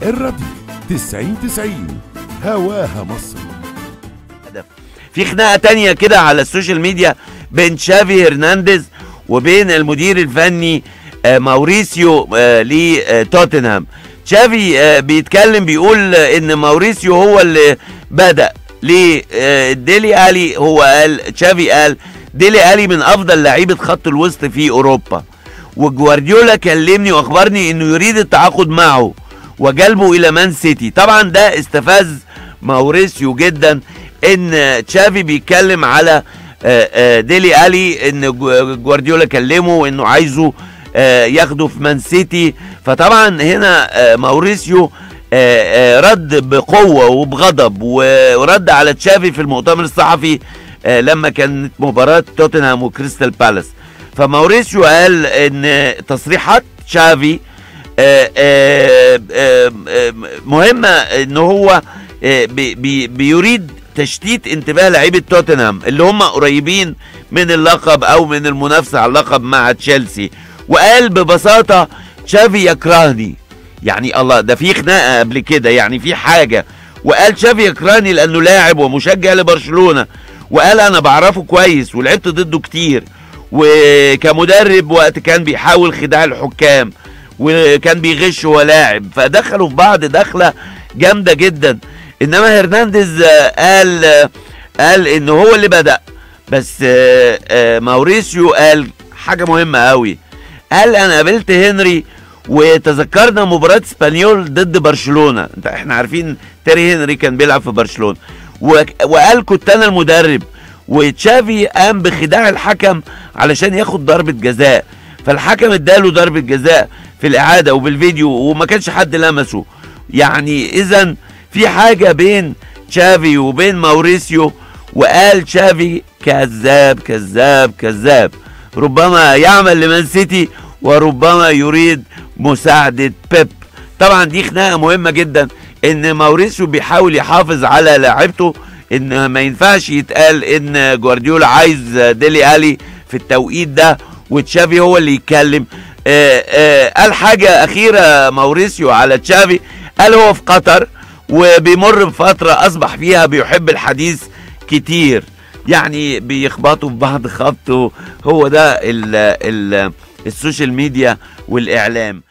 الراديو 90 90 هواها مصر هدف في خناقه تانية كده على السوشيال ميديا بين تشافي هرنانديز وبين المدير الفني آه، ماوريسيو آه، لتوتنهام تشافي آه، بيتكلم بيقول آه، ان ماوريسيو هو اللي بدا ليه آه، ديلي الي هو قال تشافي قال ديلي الي من افضل لعيبه خط الوسط في اوروبا وجوارديولا كلمني واخبرني انه يريد التعاقد معه وجلبه الى مان سيتي طبعا ده استفز ماوريسيو جدا ان تشافي بيتكلم على آه، آه، ديلي الي ان جو- جوارديولا كلمه وانه عايزه آه، ياخده في مان سيتي فطبعا هنا آه، ماوريسيو آه، آه، رد بقوه وبغضب و- ورد على تشافي في المؤتمر الصحفي آه، لما كانت مباراه توتنهام وكريستال بالاس فماوريسيو قال ان تصريحات تشافي آه، آه، آه، آه، مهمه ان هو آه، بي- بي- بيريد تشتيت انتباه لعيبه توتنهام اللي هم قريبين من اللقب او من المنافسه على اللقب مع تشيلسي وقال ببساطه تشافي يكرهني يعني الله ده في خناقه قبل كده يعني في حاجه وقال تشافي يكرهني لانه لاعب ومشجع لبرشلونه وقال انا بعرفه كويس ولعبت ضده كتير وكمدرب وقت كان بيحاول خداع الحكام وكان بيغش وهو لاعب فدخلوا في بعض دخله جامده جدا انما هرنانديز آه، قال آه، قال ان هو اللي بدا بس آه، آه، ماوريسيو قال حاجه مهمه قوي قال انا قابلت هنري وتذكرنا مباراة اسبانيول ضد برشلونة انت احنا عارفين تيري هنري كان بيلعب في برشلونة وك- وقال كنت انا المدرب وتشافي قام بخداع الحكم علشان ياخد ضربة جزاء فالحكم اداله ضربة جزاء في الاعادة وبالفيديو وما كانش حد لمسه يعني اذا في حاجة بين تشافي وبين ماوريسيو وقال تشافي كذاب كذاب كذاب ربما يعمل لمان سيتي وربما يريد مساعدة بيب طبعا دي خناقة مهمة جدا ان ماوريسيو بيحاول يحافظ على لاعبته ان ما ينفعش يتقال ان جوارديولا عايز ديلي الي في التوقيت ده وتشافي هو اللي يتكلم آه، آه، قال حاجة أخيرة ماوريسيو على تشافي قال هو في قطر وبيمر بفترة أصبح فيها بيحب الحديث كتير يعني بيخبطوا في بعض خبط هو ده ال ال السوشيال ميديا والإعلام